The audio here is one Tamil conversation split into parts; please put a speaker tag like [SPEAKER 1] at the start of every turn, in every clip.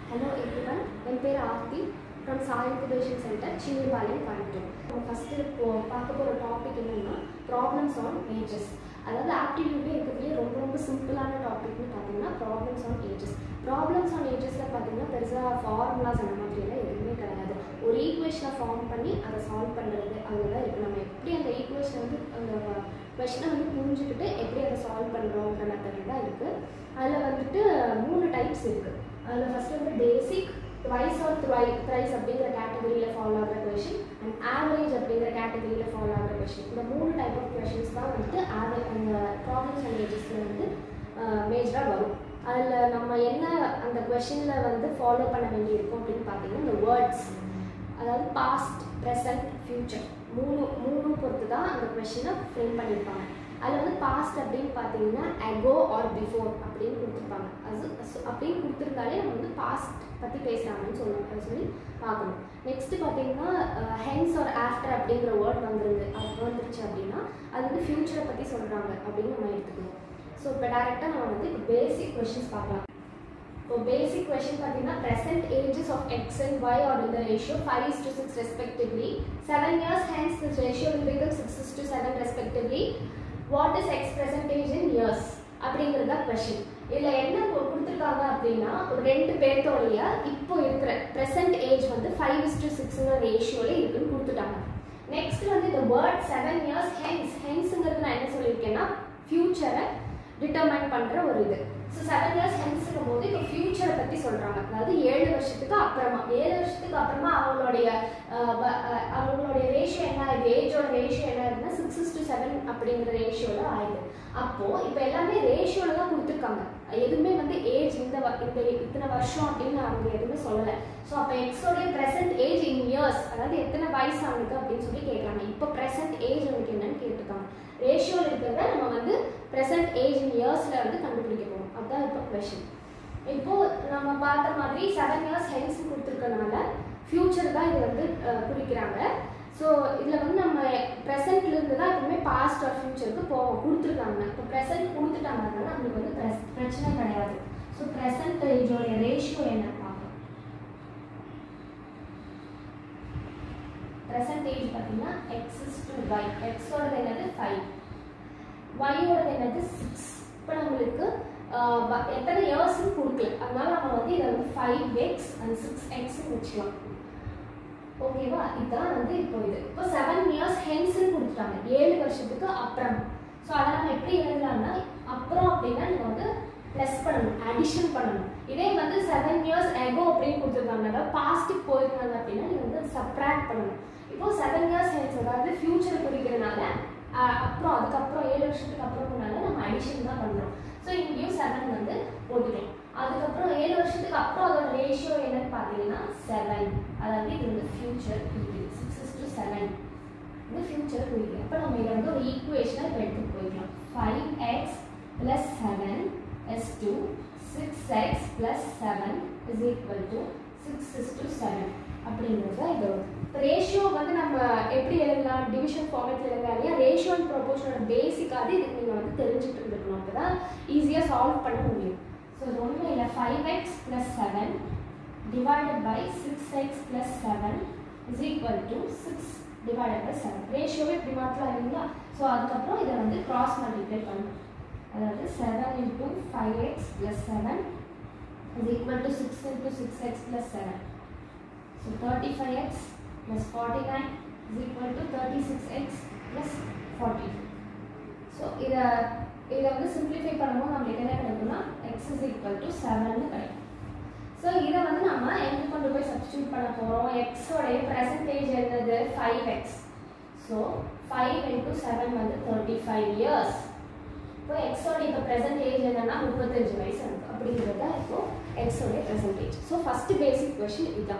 [SPEAKER 1] ஹலோ எவ்ரிவன் என் பேர் Aarthi from Sai incubation centre Chinnipalayam Coimbatore நம்ம ஃபஸ்ட்டு இப்போ பார்க்க போகிற டாபிக் என்னென்னா ப்ராப்ளம்ஸ் ஆன் ஏஜஸ் அதாவது ஆப்டிடியூட்லேயே இருக்கிறதுலே ரொம்ப ரொம்ப சிம்பிளான டாபிக்னு பார்த்தீங்கன்னா problems on ages problems on ஏஜஸில் பார்த்தீங்கன்னா பெருசாக ஃபார்முலாஸ் அந்த மாதிரியெல்லாம் எதுவுமே கிடையாது ஒரு ஈக்குவேஷனை ஃபார்ம் பண்ணி அதை சால்வ் பண்ணுறது அதுதான் இருக்குது நம்ம எப்படி அந்த ஈக்குவேஷனை வந்து அந்த கொஷனை வந்து புரிஞ்சுக்கிட்டு எப்படி அதை சால்வ் பண்ணுறோங்கிற மெத்தட் தான் இருக்குது அதில் வந்துட்டு மூணு டைப்ஸ் இருக்குது அதில் ஃபஸ்ட்டு வந்து பேசிக் ட்வைஸ் ஆர் த்ரை த்ரைஸ் அப்படிங்கிற கேட்டகரியில் ஃபாலோ ஆகிற கொஷின் அண்ட் ஆவரேஜ் அப்படிங்கிற கேட்டகரியில் ஃபாலோ ஆகிற கொஷின் இந்த மூணு டைப் ஆஃப் கொஷின்ஸ் தான் வந்துட்டு ஆவரேஜ் அந்த ப்ராப்ளம்ஸ் அண்ட் ஏஜஸில் வந்து மேஜராக வரும் அதில் நம்ம என்ன அந்த கொஷினில் வந்து ஃபாலோ பண்ண வேண்டியிருக்கும் அப்படின்னு பார்த்தீங்கன்னா இந்த வேர்ட்ஸ் அதாவது பாஸ்ட் ப்ரெசன்ட் ஃப்யூச்சர் மூணு மூணு பொறுத்து தான் அந்த கொஷினை ஃப்ரேம் பண்ணியிருப்பாங்க அதில் வந்து பாஸ்ட் அப்படின்னு பார்த்தீங்கன்னா அகோ ஆர் பிஃபோர் அப்படின்னு கொடுத்துருப்பாங்க அது so அப்படின்னு கொடுத்துருந்தாலே நம்ம வந்து பாஸ்ட் பற்றி பேசுகிறாங்கன்னு சொல்லணும் சொல்லி பார்க்கணும் நெக்ஸ்ட்டு பார்த்தீங்கன்னா ஹென்ஸ் ஆர் ஆஃப்டர் அப்படிங்கிற வேர்ட் வந்துருந்து அது வந்துருச்சு அப்படின்னா அது வந்து ஃப்யூச்சரை பற்றி சொல்கிறாங்க அப்படின்னு நம்ம எடுத்துக்கணும் ஸோ இப்போ டேரெக்டாக நம்ம வந்து இப்போ பேசிக் கொஷின்ஸ் பார்க்கலாம் இப்போ பேசிக் கொஷின் பார்த்தீங்கன்னா present ages of x and y are in the ratio 5 is to 6 respectively 7 years hence this ratio will become 6 is to 7 respectively what is x percentage in years அப்படிங்கிறது தான் கொஷின் இதில் என்ன கொ- கொடுத்திருக்காங்க அப்படின்னா ஒரு ரெண்டு பேர்த்தோடைய இப்போ இருக்கிற present ஏஜ் வந்து ஃபைவ் இஸ் டு சிக்ஸ்ங்கிற ரேஷியோவில் இருக்குன்னு கொடுத்துட்டாங்க நெக்ஸ்ட் வந்து இந்த வேர்ட் செவன் இயர்ஸ் ஹென்ஸ் ஹென்ஸுங்கிறது நான் என்ன சொல்லியிருக்கேன்னா ஃபியூச்சரை டிட்டர்மைன் பண்ணுற ஒரு இது ஸோ செவன் இயர்ஸ் ஹென்ஸுங்கும் போது இப்போ ஃபியூச்சரை பற்றி சொல்கிறாங்க அதாவது ஏழு வருஷத்துக்கு அப்புறமா ஏழு வருஷத்துக்கு அப்புறமா அவங்களுடைய அஹ், வ- அஹ், அவங்களுடைய ரேஷியோ என்ன ஆகுது ஏஜோட ரேஷியோ என்ன ஆகுதுன்னா சிக்ஸ் டு செவன் அப்படிங்கிற ரேஷியோவில் ஆகுது அப்போது இப்போ எல்லாமே ரேஷியோவில் தான் கொடுத்துருக்காங்க எதுவுமே வந்து ஏஜ் இந்த வ- இந்த இத்தனை வருஷம் அப்படின்னு அவங்க எதுவுமே சொல்லலை ஸோ அப்போ எக்ஸோடைய ப்ரெசென்ட் ஏஜ் இன் இயர்ஸ் அதாவது எத்தனை வயசு அவனுக்கு அப்படின்னு சொல்லி கேட்குறாங்க இப்போ ப்ரெசென்ட் ஏஜ் அவனுக்கு என்னன்னு கேட்டிருக்காங்க ரேஷியோவில் இருக்கிறத நம்ம வந்து ப்ரெசென்ட் ஏஜ் இன் இயர்ஸில் வந்து கண்டுபிடிக்க போகிறோம் அதுதான் இப்போ கொஷின் இப்போ நம்ம பார்த்த மாதிரி செவன் இயர்ஸ் ஹென்ஸ் கொடுத்துருக்கனால ஃப்யூச்சர் தான் இது வந்து அஹ், குறிக்கிறாங்க ஸோ இதில் வந்து நம்ம ப்ரெசென்ட்ல இருந்து தான் எப்பவுமே பாஸ்ட் ஆர் ஃபியூச்சருக்கு போவோம் கொடுத்துருக்காங்க இப்போ ப்ரெசென்ட் கொடுத்துட்டாங்கன்னா நம்மளுக்கு வந்து press- பிரச்சனை கிடையாது ஸோ ப்ரெசென்ட் ஏஜோடைய ரேஷியோ என்ன பார்க்கலாம் ப்ரெசென்ட் ஏஜ் பார்த்தீங்கன்னா எக்ஸ் இஸ் டு ஒய் எக்ஸோடது என்னது ஃபைவ் ஒய்யோடது என்னது சிக்ஸ் இப்போ நம்மளுக்கு ஆஹ், வ- எத்தனை இயர்ஸ்னு கொடுக்கல அதனால நம்ம வந்து இதை வந்து ஃபைவ் எக்ஸ் அண்ட் சிக்ஸ் எக்ஸ்னு வச்சுக்கலாம் ஓகேவா இதுதான் வந்து இப்போ இது இப்போ செவன் இயர்ஸ் ஹென்ஸ்னு கொடுத்துட்டாங்க ஏழு வருஷத்துக்கு அப்புறம் ஸோ அதை நம்ம எப்படி எழுதலாம்னா அப்புறம் அப்படின்னா நீங்கள் வந்து ப்ளஸ் பண்ணணும் அடிஷன் பண்ணணும் இதே வந்து செவன் இயர்ஸ் எகோ அப்படின்னு கொடுத்துருக்காங்க அதாவது பாஸ்ட்டுக்கு போயிருந்தாங்க அப்படின்னா நீங்கள் வந்து சப்ராக்ட் பண்ணணும் இப்போ செவன் இயர்ஸ் ஹென்ஸ் அதாவது ஃபியூச்சர் குறிக்கிறனால ஆஹ், அப்புறம் அதுக்கப்புறம் ஏழு வருஷத்துக்கு அப்புறம்னால நம்ம அடிஷன் தான் பண்ணுறோம் ஸோ இங்கேயும் செவன் வந்து போட்டுக்கலாம் அதுக்கப்புறம் ஏழு வருஷத்துக்கு அப்புறம் அதோட ரேஷியோ என்னன்னு பார்த்தீங்கன்னா செவன் அதாவது இது வந்து ஃபியூச்சர் குறிக்குது சிக்ஸ் இஸ் டு செவன் இது ஃபியூச்சர் குறிக்குது அப்போ நம்ம இதை வந்து ஒரு ஈக்குவேஷனாக இப்போ எடுத்துட்டு போய்க்கலாம் five x plus seven is to six x plus seven is equal to six is to seven அப்படிங்கிறது தான் இது இப்போ ரேஷியோ வந்து நம்ம எப்படி எழுதலாம் டிவிஷன் ஃபார்மேட்டில் எழுதலாம் இல்லையா ரேஷியோ அண்ட் ப்ரொபோஷனோட பேசிக்காக இதுக்கு நீங்கள் வந்து தெரிஞ்சுட்டு இருந்துக்கணும் அப்போ தான் ஈஸியாக சால்வ் பண்ண முடியும் ஸோ இது ஒன்றும் இல்லை five x plus seven divided by 6x plus 7 is equal to 6 divided by 7 ரேஷியோவே இப்படி மாற்றலாம் இல்லைங்களா ஸோ அதுக்கப்புறம் இதை வந்து கிராஸ் மல்டிப்ளை பண்ணணும் அதாவது 7 into 5x plus 7 is equal to 6 into 6x plus 7 so 35x plus 49 is equal to 36x plus 40 so இதை இதை வந்து சிம்பிளிஃபை பண்ணும்போது நம்மளுக்கு என்ன கிடைக்கும்னா எக்ஸ் இஸ் ஈக்குவல் டு செவன்னு கிடைக்கும் ஸோ இதை வந்து நம்ம எங்கே கொண்டு போய் சப்ஸ்டியூட் பண்ண போகிறோம் எக்ஸோடைய ப்ரெசன்டேஜ் என்னது five x so five into seven வந்து தேர்ட்டி ஃபைவ் இயர்ஸ் இப்போ எக்ஸோட இப்போ ப்ரெசன்டேஜ் என்னன்னா முப்பத்தஞ்சு வயசு இருக்கு அப்படிங்கிறது தான் இப்போ எக்ஸோடைய present age so first basic question இதுதான்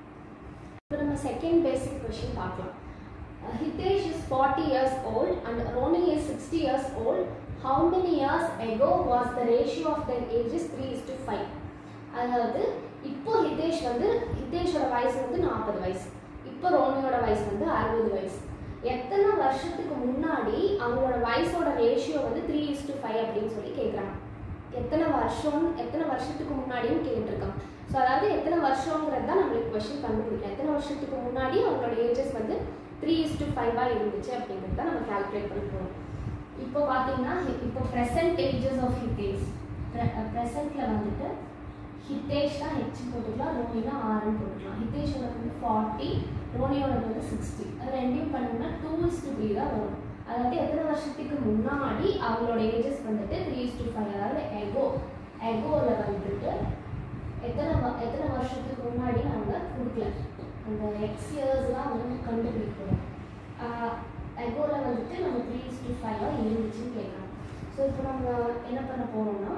[SPEAKER 1] இப்போ நம்ம செகண்ட் பேசிக் கொஷின் பார்க்கலாம் Uh, Hitesh is 40 years old and Roni is 60 years old. How many years ago was the ratio of their ages 3 is to 5? அதாவது இப்போ ஹிதேஷ் வந்து ஹிதேஷோட வயசு வந்து நாற்பது வயசு இப்போ ரோனியோட வயசு வந்து அறுபது வயசு எத்தனை வருஷத்துக்கு முன்னாடி அவங்களோட வயசோட ரேஷியோ வந்து த்ரீ இஸ் டு ஃபைவ் அப்படின்னு சொல்லி கேட்குறாங்க எத்தனை வருஷம் எத்தனை வருஷத்துக்கு முன்னாடியும் கேட்டிருக்கான் ஸோ அதாவது எத்தனை வருஷங்கிறது தான் நம்மளுக்கு கொஷின் கண்டுபிடிக்கலாம் எத்தனை வருஷத்துக்கு முன்னாடி அவங்களோட ஏஜஸ் வந்து த்ரீ இஸ் டு ஃபைவாக இருந்துச்சு அப்படிங்கிறது தான் நம்ம கால்குலேட் பண்ண போகிறோம் இப்போ பார்த்தீங்கன்னா இப்போ ப்ரெசன்ட் ஏஜஸ் ஆஃப் ஹிட்டேஸ் ப்ரெசென்ட்டில் வந்துட்டு ஹிட்டேஷ் தான் ஹெச் போட்டுக்கலாம் ரோனினா ஆறுன்னு போட்டுக்கலாம் ஹிட்டேஷோட வந்து ஃபார்ட்டி ரோனியோட வந்து சிக்ஸ்டி அது ரெண்டையும் பண்ணிங்கன்னா டூ இஸ் டு த்ரீ தான் வரும் அதாவது எத்தனை வருஷத்துக்கு முன்னாடி அவங்களோட ஏஜஸ் வந்துட்டு த்ரீ இஸ் டு ஃபைவ் அதாவது எகோ எகோவில் வந்துட்டு எத்தனை வ- எத்தனை வருஷத்துக்கு முன்னாடி நாங்கள் கொடுக்கல அந்த எக்ஸ் இயர்ஸ்லாம் வந்து கண்டுபிடிக்கிறோம் எகோவில் வந்துட்டு நம்ம த்ரீ இஸ் டு ஃபைவாக இருந்துச்சுன்னு கேட்குறோம் ஸோ இப்போ நம்ம என்ன பண்ண போகிறோம்னா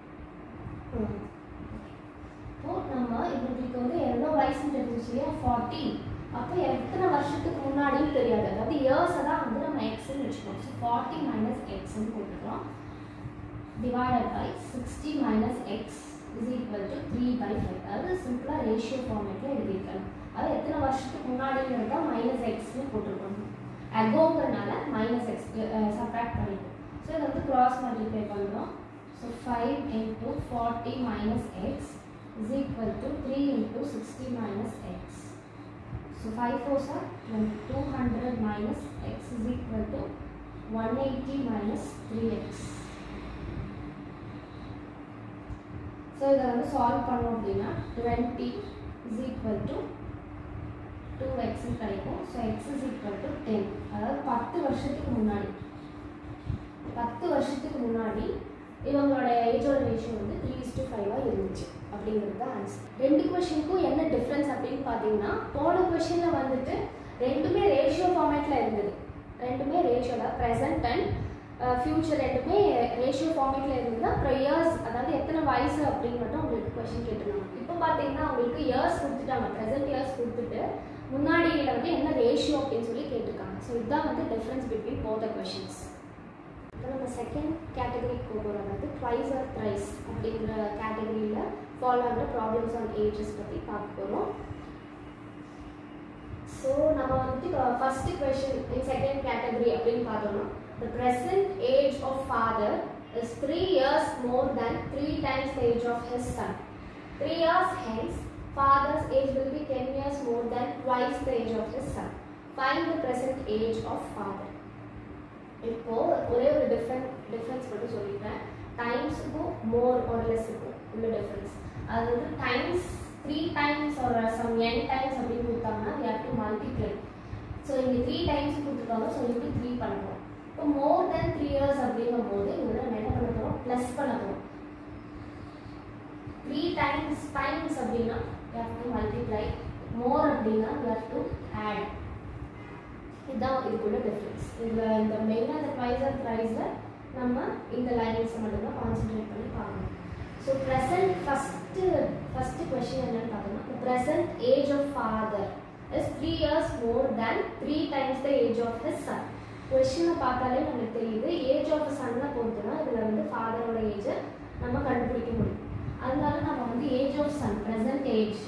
[SPEAKER 1] இப்போ நம்ம இவங்களுக்கு வந்து எவ்வளோ வயசுன்னு தெரிஞ்சிச்சு இல்லையா ஃபார்ட்டி அப்போ எத்தனை வருஷத்துக்கு முன்னாடின்னு தெரியாது அதாவது இயர்ஸை தான் வந்து நம்ம எக்ஸ்ன்னு வச்சுக்கோம் ஸோ ஃபார்ட்டி மைனஸ் எக்ஸ்ன்னு போட்டுக்கிறோம் divided by sixty minus x is equal to three by five அதாவது சிம்பிளாக ரேஷியோ ஃபார்மேட்டில் எழுதியிருக்கணும் அது எத்தனை வருஷத்துக்கு முன்னாடிங்கிறது தான் மைனஸ் எக்ஸ்னு போட்டிருக்கணும் அகோங்கிறனால மைனஸ் எக்ஸ் சப்ராக்ட் பண்ணிட்டோம் ஸோ இதை வந்து கிராஸ் மல்டிப்ளை பண்ணுறோம் so five into forty minus x is equal to three into sixty minus x so five fours are two hundred minus x is equal to one eighty minus three x so இதை வந்து சால்வ் பண்ணோம் அப்படின்னா twenty is equal to two எக்ஸ்னு கிடைக்கும் so x is equal to ten அதாவது பத்து வருஷத்துக்கு முன்னாடி பத்து வருஷத்துக்கு முன்னாடி இவங்களோட ஏஜோட ரேஷியோ வந்து த்ரீ இஸ் டு ஃபைவாக இருந்துச்சு அப்படிங்கிறது தான் ஆன்சர் ரெண்டு கொஷினுக்கும் என்ன டிஃப்ரென்ஸ் அப்படின்னு பார்த்தீங்கன்னா போன கொஷினில் வந்துட்டு ரெண்டுமே ரேஷியோ ஃபார்மேட்டில் இருந்தது ரெண்டுமே ரேஷியோ தான் ப்ரெசன்ட் அண்ட் ஃபியூச்சர் ரெண்டுமே ரேஷியோ ஃபார்மேட்டில் இருந்தது அப்புறம் இயர்ஸ் அதாவது எத்தனை வயசு அப்படின்னு மட்டும் உங்களுக்கு கொஷின் கேட்டிருந்தாங்க இப்போ பார்த்தீங்கன்னா உங்களுக்கு இயர்ஸ் கொடுத்துட்டாங்க ப்ரெசென்ட் இயர்ஸ் கொடுத்துட்டு முன்னாடியில் வந்து என்ன ரேஷியோ அப்படின்னு சொல்லி கேட்டிருக்காங்க ஸோ இதுதான் வந்து difference between both the questions இப்போ நம்ம செகண்ட் கேட்டகரிக்கு போகிறோம் அதாவது ட்வைஸ் ஆர் த்ரைஸ் அப்படிங்கிற கேட்டகரியில் ஃபாலோ ஆகிற ப்ராப்ளம்ஸ் ஆன் ஏஜஸ் பற்றி பார்க்க போகிறோம் ஸோ நம்ம வந்துட்டு first question in second category அப்படின்னு பார்த்தோம்னா the present age of father is three years more than three times the age of his son three years hence father's age will be 10 years more than twice the age of his son. Find the present age of father. இப்போ ஒரே ஒரு டிஃப்ரெண்ட் டிஃப்ரென்ஸ் மட்டும் சொல்லிட்டேன் டைம்ஸுக்கும் மோர் ஒரு லெஸ்ஸுக்கும் உள்ள டிஃப்ரென்ஸ் அது வந்து டைம்ஸ் த்ரீ டைம்ஸ் ஒரு சம் என் டைம்ஸ் அப்படின்னு கொடுத்தாங்கன்னா we have to multiply so இங்கே த்ரீ டைம்ஸ் கொடுத்துருக்காங்க ஸோ இன்ட்டு த்ரீ பண்ணுறோம் இப்போ மோர் தென் த்ரீ இயர்ஸ் அப்படிங்கும் போது இதில் நம்ம என்ன பண்ண போகிறோம் ப்ளஸ் பண்ண போகிறோம் த்ரீ டைம்ஸ் டைம்ஸ் அப்படின்னா we have to multiply more அப்படின்னா we have to add இதுதான் இதுக்குள்ள டிஃப்ரென்ஸ் இதில் இந்த மெயினாக இந்த ப்ரைஸ் அண்ட் ப்ரைஸில் நம்ம இந்த லைன்ஸை மட்டும்தான் கான்சென்ட்ரேட் பண்ணி பார்க்கணும் so present first first question என்னன்னு பார்த்தோம்னா present age of father is three years more than three times the age of his son கொஷினை பார்த்தாலே நமக்கு தெரியுது ஏஜ் ஆஃப் சன்னை பொறுத்துனா இதில் வந்து ஃபாதரோட ஏஜை நம்ம கண்டுபிடிக்க முடியும் அதனால நம்ம வந்து age of son present age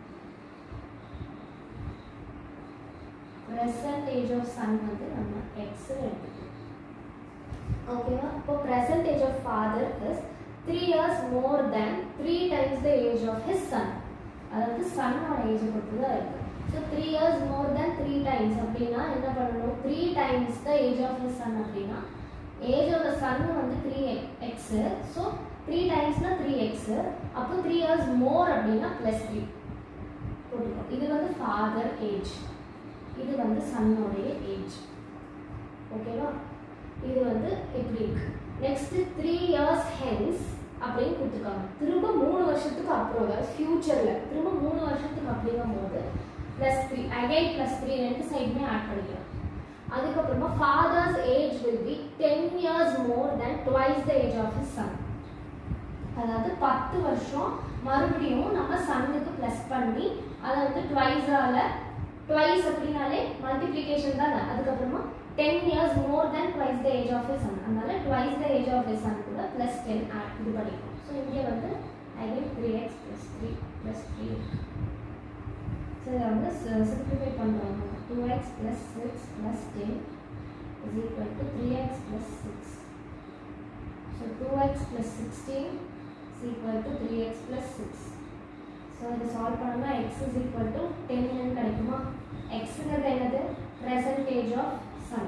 [SPEAKER 1] present age of son வந்து நம்ம எக்ஸ் எடுத்துக்கணும் ஓகேவா இப்போ present age of father is three years more than three times the age of his son அதாவது சன்னோட ஏஜை பொறுத்து தான் இருக்கு so three years more than three times அப்படின்னா என்ன பண்ணணும் three times the age of his son அப்படின்னா ஏஜ் ஆஃப் த சன் வந்து த்ரீ எக்ஸு ஸோ த்ரீ டைம்ஸ்னா த்ரீ எக்ஸு அப்போ த்ரீ இயர்ஸ் மோர் அப்படின்னா ப்ளஸ் த்ரீ போட்டுக்கணும் இது வந்து ஃபாதர் ஏஜ் இது வந்து சன்னோடைய ஏஜ் ஓகேவா இது வந்து எப்படி இருக்கு நெக்ஸ்ட் த்ரீ இயர்ஸ் ஹென்ஸ் அப்படின்னு கொடுத்துருக்காங்க திரும்ப மூணு வருஷத்துக்கு அப்புறம் அதாவது ஃபியூச்சரில் திரும்ப மூணு வருஷத்துக்கு அப்படிங்கும் போது plus three again plus three ரெண்டு சைடுமே ஆட் பண்ணிக்கலாம் அதுக்கப்புறமா father's age will be ten years more then twice the age of his son அதாவது பத்து வருஷம் மறுபடியும் நம்ம சன்னுக்கு ப்ளஸ் பண்ணி அதை வந்து ட்வைஸால ட்வைஸ் அப்படின்னாலே மல்டிப்ளிகேஷன் தானே அதுக்கப்புறமா ten years more than twice the age of son அதனால twice the age of son கூட ப்ளஸ் டென் ஆட் இது பண்ணிக்கும் ஸோ இங்கே வந்து again three x plus three plus three so இதை வந்து சிம்பிளிஃபை பண்ணுறாங்க two x plus six plus ten is equal to three x plus six so two x plus sixteen is equal to three x plus six so இதை சால்வ் பண்ணோம்னா எக்ஸ் இஸ் ஈக்குவல் டு டென்னு கிடைக்குமா எக்ஸுங்கிறது என்னது percentage ஆஃப் சன்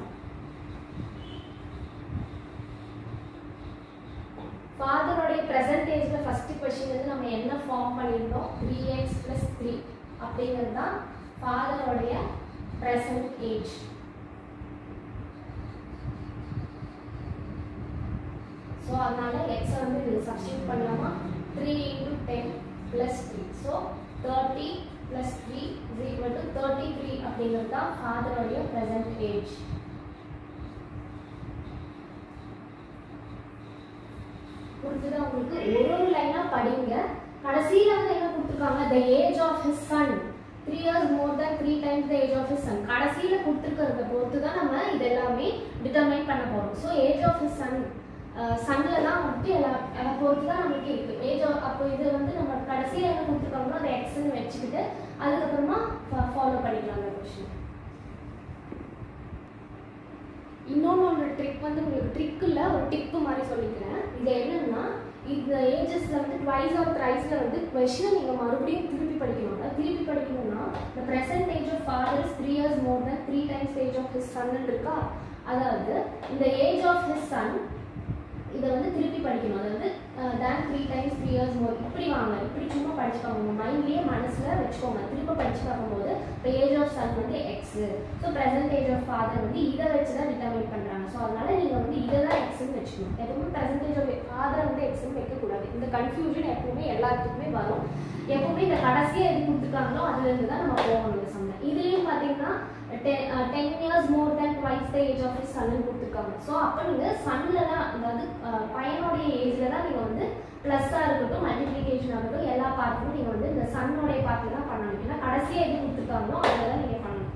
[SPEAKER 1] ஃபாதரோடைய பெர்சன்டேஜில் ஃபஸ்ட்டு கொஷின் வந்து நம்ம என்ன ஃபார்ம் பண்ணியிருந்தோம் த்ரீ எக்ஸ் ப்ளஸ் த்ரீ அப்படிங்கிறது தான் ஃபாதரோடைய ப்ரெசன்ட் ஏஜ் ஸோ அதனால எக்ஸை வந்து இது சப்ஸ்டியூட் பண்ணலாமா three into ten plus three so thirty plus three is equal to thirty three அப்படிங்கிறது தான் ஃபாதரோடைய ப்ரெசன்ட் ஏஜ் புரிஞ்சுதா உங்களுக்கு ஒரு ஒரு லைனா படிங்க கடைசியில வந்து என்ன கொடுத்துருக்காங்க the age of his son three years more than three times the age of his son கடைசியில கொடுத்துருக்கிறத பொறுத்து தான் நம்ம இது எல்லாமே டிட்டர்மைன் பண்ண போறோம் so age of his son சன்ல தான் வந்துட்டு எல்லா அதை பொறுத்து தான் நமக்கு இருக்கு ஏஜ் அப்போ இது வந்து நம்ம கடைசியில என்ன கொடுத்துருக்காங்களோ அதை எக்ஸ்ன்னு வச்சுக்கிட்டு அதுக்கப்புறமா ஃபாலோ பண்ணிக்கலாம் அந்த கொஸ்டின் இன்னொன்று ஒரு ட்ரிக் வந்து உங்களுக்கு ட்ரிக் இல்லை ஒரு டிப்பு மாதிரி சொல்லிக்கிறேன் இது என்னன்னா இந்த ஏஜஸில் வந்து ட்வைஸ் ஆர் த்ரைஸில் வந்து கொஷினை நீங்கள் மறுபடியும் திருப்பி படிக்கணும்ல திருப்பி படிக்கணும்னா இந்த present age of father three years more then three times age of his son இருக்கா அதாவது இந்த ஏஜ் ஆஃப் ஹிஸ் சன் இதை வந்து திருப்பி படிக்கணும் அதாவது than three times three years more இப்படி வாங்க இப்படி சும்மா படிச்சுக்கோங்க உங்கள் மைண்ட்லேயே மனசில் வச்சுக்கோங்க திரும்ப படிச்சு பார்க்கும்போது இப்போ ஏஜ் ஆஃப் சன் வந்து x so present age of father வந்து இதை வச்சு தான் டிட்டர்மைன் பண்ணுறாங்க ஸோ அதனால நீங்கள் வந்து இதை தான் எக்ஸ்ன்னு வச்சுக்கணும் எப்பவுமே ப்ரெசன்டேஜ் ஆஃப் ஃபாதர் வந்து எக்ஸ்ன்னு வைக்கக்கூடாது இந்த கன்ஃபியூஷன் எப்பவுமே எல்லாத்துக்குமே வரும் எப்பவுமே இந்த கடைசியாக எது கொடுத்துருக்காங்களோ அதுலேருந்து தான் நம்ம போகணும் இந்த சம்மை இதுலேயும் பார்த்தீங்கன்னா ten years more than twice the age of is சன்னு கொடுத்துருக்காங்க ஸோ அப்போ நீங்கள் சன்னில் தான் அதாவது அஹ், பையனுடைய ஏஜில் தான் நீங்கள் வந்து ப்ளஸ்ஸாக இருக்கட்டும் மல்டிப்ளிகேஷன் ஆகட்டும் எல்லா பார்ட்டுமே நீங்கள் வந்து இந்த சன்னுடைய பார்த்து தான் பண்ணணும் ஏன்னா கடைசியாக எது கொடுத்துருக்காங்களோ அதில் தான் நீங்கள் பண்ணணும்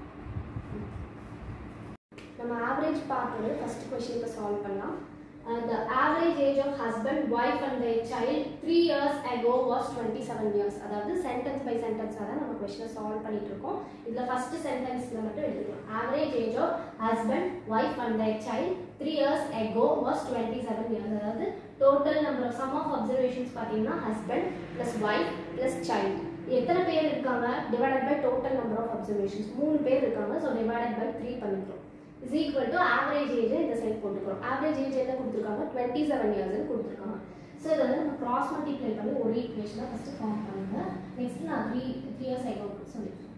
[SPEAKER 1] நம்ம ஆவரேஜ் பார்த்தோட ஃபர்ஸ்ட் கொஸ்டின் இப்போ சால்வ் பண்ணலாம் the average age of husband wife and their child three years ago was twenty seven years அதாவது சென்டென்ஸ் பை சென்டென்ஸாக தான் நம்ம கொஸ்டினை சால்வ் பண்ணிட்டு இருக்கோம் இதில் ஃபர்ஸ்ட் சென்டென்ஸில் மட்டும் எடுத்துக்கலாம் average age of husband wife and their child three years ago was twenty seven years அதாவது total number of sum of observations பார்த்தீங்கன்னா husband plus wife plus child எத்தனை பேர் இருக்காங்க divided by total number of observations மூணு பேர் இருக்காங்க ஸோ டிவைடட் பை த்ரீ பண்ணிக்கிறோம் is equal to average age இந்த சைட் போட்டுக்கிறோம் ஆவரேஜ் ஏஜ் என்ன கொடுத்துருக்காங்க டுவெண்ட்டி செவன் இயர்ஸ்னு கொடுத்துருக்காங்க ஸோ இதை வந்து நம்ம கிராஸ் மல்டிப்ளை பண்ணி ஒரு ஈக்குவேஷனாக ஃபஸ்ட்டு ஃபார்ம் பண்ணுங்க நெக்ஸ்ட் நான் த்ரீ த்ரீ இயர்ஸ் ஐகோ சொல்லிக்கிறேன்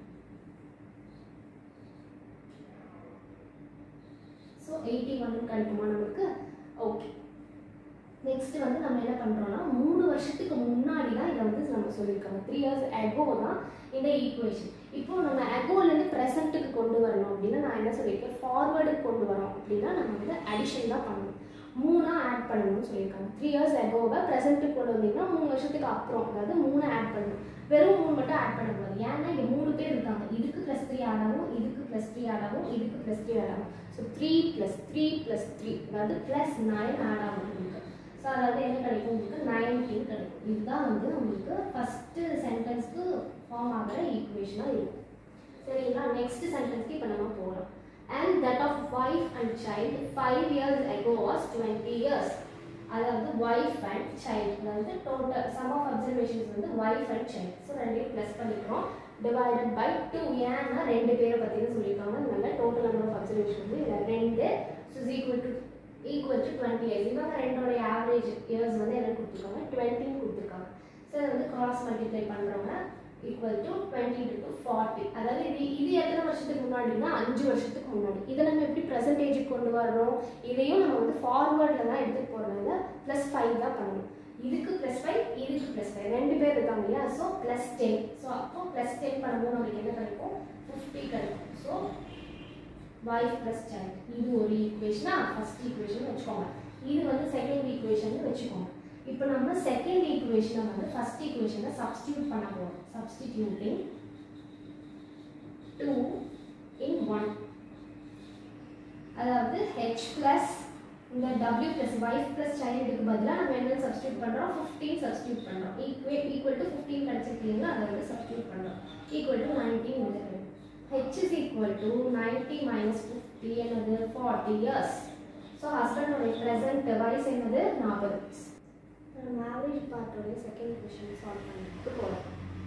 [SPEAKER 1] ஸோ எயிட்டி ஒன் கிடைக்குமா நமக்கு ஓகே நெக்ஸ்ட் வந்து நம்ம என்ன பண்ணுறோம்னா மூணு வருஷத்துக்கு முன்னாடி தான் இதை வந்து நம்ம சொல்லியிருக்காங்க த்ரீ இயர்ஸ் அகோ தான் இந்த ஈக்குவேஷன் இப்போ நம்ம அகோலேருந்து ப்ரெசண்ட்டுக்கு கொண்டு வரணும் அப்படின்னா நான் என்ன சொல்லியிருக்கேன் ஃபார்வர்டுக்கு கொண்டு வரோம் அப்படின்னா நம்ம வந்து அடிஷன் தான் பண்ணணும் மூணா ஆட் பண்ணணும்னு சொல்லியிருக்காங்க த்ரீ இயர்ஸ் அகோவை ப்ரெசென்ட்டுக்கு கொண்டு வந்தீங்கன்னா மூணு வருஷத்துக்கு அப்புறம் அதாவது மூணு ஆட் பண்ணணும் வெறும் மூணு மட்டும் ஆட் பண்ணக்கூடாது ஏன்னா இங்கே மூணு பேர் இருக்காங்க இதுக்கு ப்ளஸ் த்ரீ ஆட் ஆகும் இதுக்கு ப்ளஸ் த்ரீ ஆட் ஆகும் இதுக்கு ப்ளஸ் த்ரீ ஆட் ஆகும் so three plus three plus three அதாவது ப்ளஸ் நைன் ஆட் ஆகும் உங்களுக்கு ஸோ அதாவது என்ன கிடைக்கும் உங்களுக்கு நைன்டீன் கிடைக்கும் இதுதான் வந்து உங்களுக்கு ஃபஸ்ட்டு சென்டென்ஸ்க்கு ஃபார்ம் ஆகிற ஈக்குவேஷனாக இருக்கும் சரிங்களா நெக்ஸ்ட் சென்டென்ஸ்க்கு இப்போ நம்ம போகிறோம் and that of wife and child five years ago was twenty years அதாவது ஒய்ஃப் அண்ட் சைல்டு அதாவது டோட்டல் சம் ஆஃப் அப்சர்வேஷன்ஸ் வந்து ஒய்ஃப் அண்ட் சைல்டு ஸோ ரெண்டையும் ப்ளஸ் பண்ணிக்கிறோம் டிவைடட் பை டூ ஏன்னா ரெண்டு பேரை பற்றி தான் சொல்லியிருக்காங்க நல்ல டோட்டல் நம்பர் ஆஃப் அப்சர்வேஷன் வந்து இதில் ரெண்டு so equal to equal to twenty years இவங்க ரெண்டோடைய ஆவரேஜ் இயர்ஸ் வந்து என்ன கொடுத்துருக்காங்க டுவெண்ட்டின்னு கொடுத்துருக்காங்க ஸோ இதை வந்து கிராஸ் மல்டிப்ளை பண்ணுறவங்க equal to twenty to forty அதாவது இது இது எத்தனை வருஷத்துக்கு முன்னாடினா அஞ்சு வருஷத்துக்கு முன்னாடி இதை நம்ம எப்படி ப்ரெசன்டேஜுக்கு கொண்டு வர்றோம் இதையும் நம்ம வந்து ஃபார்வர்டில் தான் எடுத்துகிட்டு போகிறதுனால ப்ளஸ் ஃபைவ் தான் பண்ணணும் இதுக்கு ப்ளஸ் ஃபைவ் இதுக்கு ப்ளஸ் ஃபைவ் ரெண்டு பேர் இருக்காங்க இல்லையா ஸோ ப்ளஸ் டென் ஸோ அப்போ ப்ளஸ் டென் பண்ணும்போது நம்மளுக்கு என்ன கிடைக்கும் ஃபிஃப்டி கிடைக்கும் ஸோ வைஃப் ப்ளஸ் சைல்ட் இது ஒரு ஈக்குவேஷனா ஃபர்ஸ்ட் ஈக்குவேஷன் வச்சுக்கோங்க இது வந்து செகண்ட் ஈக்குவேஷன் வச்சுக்கோங்க இப்போ நம்ம செகண்ட் ஈக்குவேஷனை வந்து ஃபர்ஸ்ட் ஈக்குவேஷனை சப்ஸ்டியூட் பண்ண போகிறோம் சப்ஸ்டிடியூட்டிங் டூ இன் ஒன் அதாவது ஹெச் ப்ளஸ் இந்த டபிள்யூ ப்ளஸ் ஒய்ஃப் ப்ளஸ் சைல்டுக்கு பதிலாக நம்ம என்ன சப்ஸ்டியூட் பண்ணுறோம் ஃபிஃப்டீன் சப்ஸ்டியூட் பண்ணுறோம் ஈக்குவல் ஈக்குவல் டு ஃபிஃப்டீன் கிடச்சிருக்கீங்களா அதை வந்து சப்ஸ்டியூட் பண்ணுறோம் ஈக்குவல் டு நைன்டீன் வந்து கிடைக்கும் h is equal to 90 minus 50 another 40 years so ஹஸ்பண்டோடைய ப்ரெசன்ட் வயசு என்னது நாற்பது வயசு நம்ம ஆவரேஜ் பார்ட்டோடைய செகண்ட் கொஷின் சால்வ் பண்ணிட்டு போகலாம்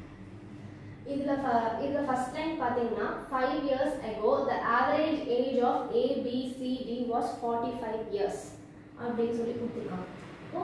[SPEAKER 1] இதில் இதில் ஃபர்ஸ்ட் லைன் பார்த்தீங்கன்னா five years ago the average age of A B C D was 45 years அப்படின்னு சொல்லி கொடுத்துருக்காங்க இப்போ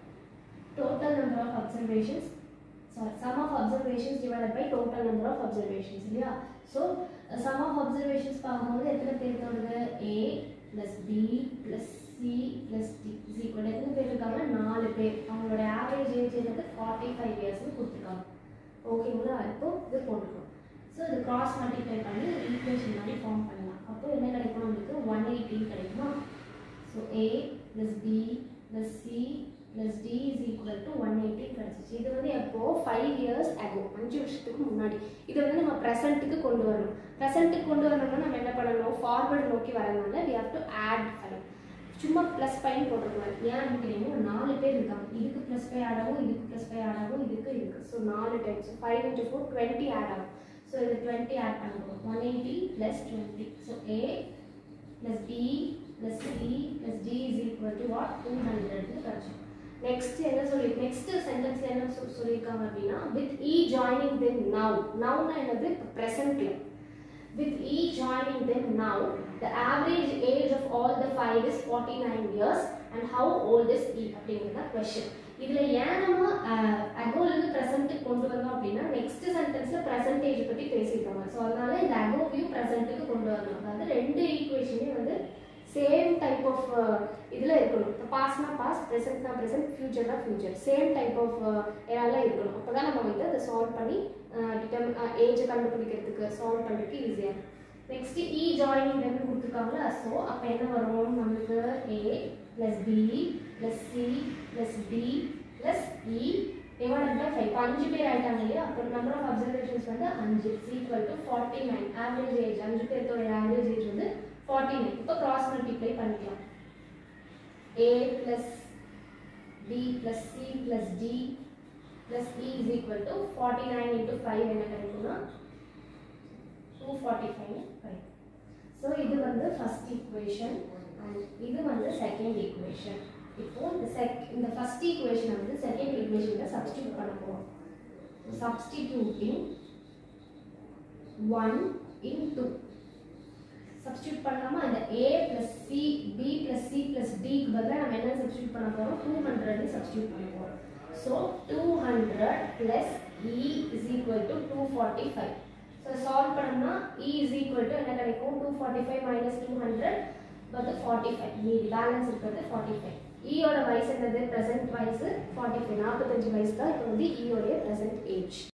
[SPEAKER 1] total number of observations sorry sum of observations divided by total number of observations இல்லையா ஸோ sum of observations பார்க்கும்போது எத்தனை பேர் வருது A plus B plus C plus D is equal to எத்தனை பேர் இருக்காங்க நாலு பேர் அவங்களோட ஆவரேஜ் ஏஜ் என்னது ஃபார்ட்டி ஃபைவ் இயர்ஸ்னு கொடுத்துருக்காங்க ஓகேங்களா இப்போ இது போட்டுக்கணும் ஸோ இது கிராஸ் மல்டிப்ளை பண்ணி ஈக்குவேஷன் மாதிரி ஃபார்ம் பண்ணலாம் அப்போ என்ன கிடைக்கும் நம்மளுக்கு ஒன் எயிட்டின் கிடைக்குமா so A plus B plus C plus D is equal to one eighty கிடச்சிச்சு இது வந்து எப்போ ஃபைவ் இயர்ஸ் ago அஞ்சு வருஷத்துக்கு முன்னாடி இதை வந்து நம்ம ப்ரெசென்ட்டுக்கு கொண்டு வரணும் ப்ரெசென்ட்டுக்கு கொண்டு வரணும்னா நம்ம என்ன பண்ணணும் ஃபார்வர்டு நோக்கி வரதுனால we have to add five சும்மா ப்ளஸ் ஃபைவ் போட்டுருக்கூடாது ஏன் அப்படின்னு நாலு பேர் இருக்காங்க இதுக்கு ப்ளஸ் ஃபைவ் ஆட் ஆகும் இதுக்கு ப்ளஸ் ஃபைவ் ஆட் ஆகும் இதுக்கு இதுக்கு ஸோ நாலு times five into four twenty add ஆகும் ஸோ இது டுவெண்ட்டி ஆட் பண்ணுவோம் one eighty plus twenty so A plus B plus C plus D is equal to what two ஹண்ட்ரட்னு கிடச்சிடும் நெக்ஸ்ட் என்ன சொல்லி நெக்ஸ்ட் சென்டென்ஸ்ல என்ன சொல் சொல்லியிருக்காங்க அப்படின்னா வித் இ ஜாயினிங் தென் நவ் நவ்னா என்னது ப்ரெசென்ட்ல with E joining them now, the average age of all the five is 49 years and how old is E அப்படிங்கிறத question. இதுல ஏன் நம்ம அகோலேருந்து ப்ரெசென்ட்டுக்கு கொண்டு வந்தோம் அப்படின்னா நெக்ஸ்ட் சென்டென்ஸ்ல ப்ரெசன்டேஜ் பத்தி பேசியிருக்காங்க ஸோ அதனால இந்த அகோ வியூ ப்ரெசென்ட்டுக்கு கொண்டு வரணும் அதாவது ரெண்டு ஈக்குவேஷனே வந்து சேம் டைப் ஆஃப் இதில் இருக்கணும் இப்போ பாஸ்னா பாஸ் ப்ரெசென்ட்னா ப்ரெசென்ட் ஃபியூச்சர்னா ஃபியூச்சர் சேம் டைப் ஆஃப் எல்லாம் இருக்கணும் அப்போ தான் நம்ம வந்து அதை சால்வ் பண்ணி டிட்டர்ம் ஏஜை கண்டுபிடிக்கிறதுக்கு சால்வ் பண்ணுறதுக்கு ஈஸியாக நெக்ஸ்ட் இ ஜாயினிங் ரெண்டு கொடுத்துருக்காங்களா ஸோ அப்போ என்ன வரும் நம்மளுக்கு A plus B plus C plus D plus E divided by five இப்போ அஞ்சு பேர் ஆயிட்டாங்க இல்லையா அப்போ நம்பர் ஆஃப் அப்சர்வேஷன்ஸ் வந்து அஞ்சு equal to forty nine average age அஞ்சு பேர்த்தோட ஆவரேஜ் ஏஜ் வந்து ஃபார்ட்டி நைன் இப்போ கிராஸ் மல்டிப்ளை பண்ணிக்கலாம் A plus B plus C plus D plus E is equal to forty nine into five என்ன கிடைக்கும்னா டூ ஃபார்ட்டி ஃபைவ் கிடைக்கும் ஸோ இது வந்து ஃபர்ஸ்ட் ஈக்குவேஷன் அண்ட் இது வந்து செகண்ட் ஈக்குவேஷன் இப்போ இந்த செக் இந்த ஃபர்ஸ்ட் ஈக்குவேஷனை வந்து செகண்ட் ஈக்குவேஷனில் சப்ஸ்டியூட் பண்ண போகிறோம் substituting one in two substitute பண்ணாம அந்த A plus C B plus C plus டிக்கு பதிலாக நம்ம என்ன சப்ஸ்டியூட் பண்ண போகிறோம் டூ ஹண்ட்ரட் சப்ஸ்டியூட் பண்ண போகிறோம் so two hundred plus E is equal to two forty five so solve பண்ணோம்னா இ இஸ் ஈக்குவல் டு என்ன கிடைக்கும் two forty five minus two hundred but forty five மீதி பேலன்ஸ் இருக்கிறது ஃபார்ட்டி ஃபைவ் ஈயோட வயசு என்னது ப்ரெசென்ட் வயசு ஃபார்ட்டி ஃபைவ் நாற்பத்தஞ்சு வயசு தான் இப்போ வந்து ஈயோடைய ப்ரெசென்ட் ஏஜ்